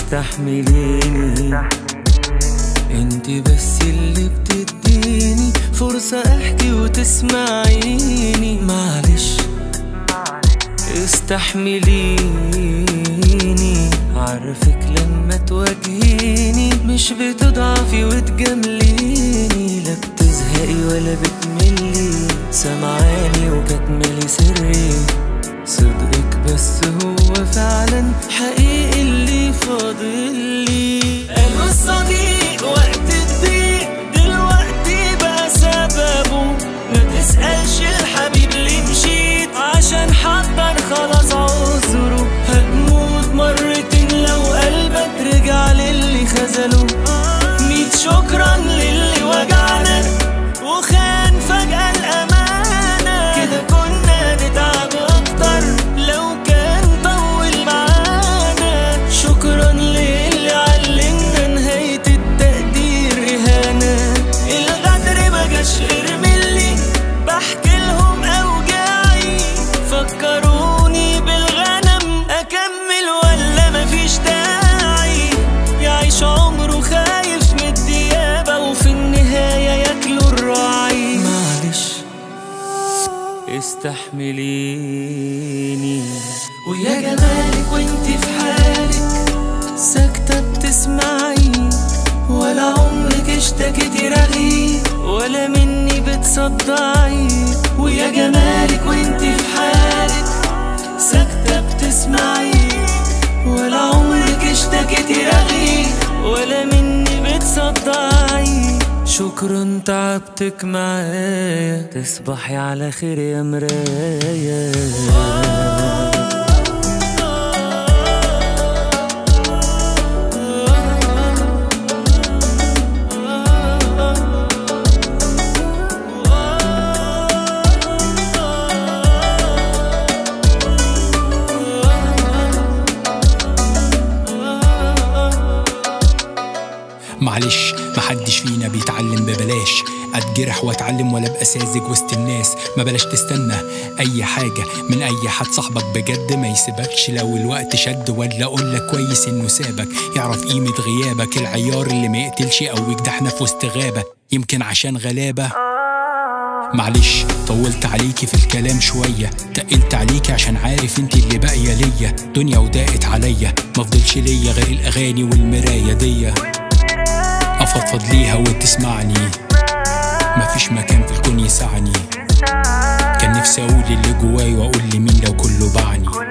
استحمليني انت بس اللي بتديني فرصة احكي وتسمعيني معلش استحمليني عارفك لما تواجهيني مش بتضعفي وتجامليني لا بتزهقي ولا بتملي سمعاني وكتملي سري صدقك بس هو فعلا حقيقي اللي فاضلي قالوا الصديق وقت الضيق دلوقتي بقى سببه ما تسألش الحبيب ليه مشيت عشان حضر خلاص عذره هتموت مرتين لو قلبك رجع للي خذله ميت شكرا للي وجعنا وخان فجأة الأمانة كده كنا نتعب أكتر لو كان طول معانا شكرا للي علمنا نهاية التقدير إهانة الغدر ما جاش غير ملي بحكي لهم أوجاعي فكروني بالغنم أكمل ولا مفيش داعي يعيش عمره خايف من الديابة وفي النهاية ياكلوا الراعي معلش استحمليني ويا جمالك وانت في حالك ساكتة بتسمعي ولا عمرك اشتكيتي رغي ولا مني بتصدعي ويا جمالك وانت في حالك ساكتة بتسمعي ولا عمرك اشتكيتي رغي ولا مني بتصدعي شكرا تعبتك معايا تصبحي على خير يا مرايا معلش محدش فينا بيتعلم ببلاش اتجرح واتعلم ولا ابقى ساذج وسط الناس ما بلاش تستنى اي حاجه من اي حد صاحبك بجد ما يسيبكش لو الوقت شد ولا اقول لك كويس انه سابك يعرف قيمه غيابك العيار اللي ما يقتلش او يجدحنا في وسط غابه يمكن عشان غلابه معلش طولت عليكي في الكلام شوية تقلت عليكي عشان عارف انت اللي باقية ليا دنيا وضاقت عليا مفضلش ليا غير الأغاني والمراية دي أفضفض ليها وتسمعني مفيش مكان في الكون يسعني كان نفسي أقول اللي جواي وأقول لمين لو كله باعني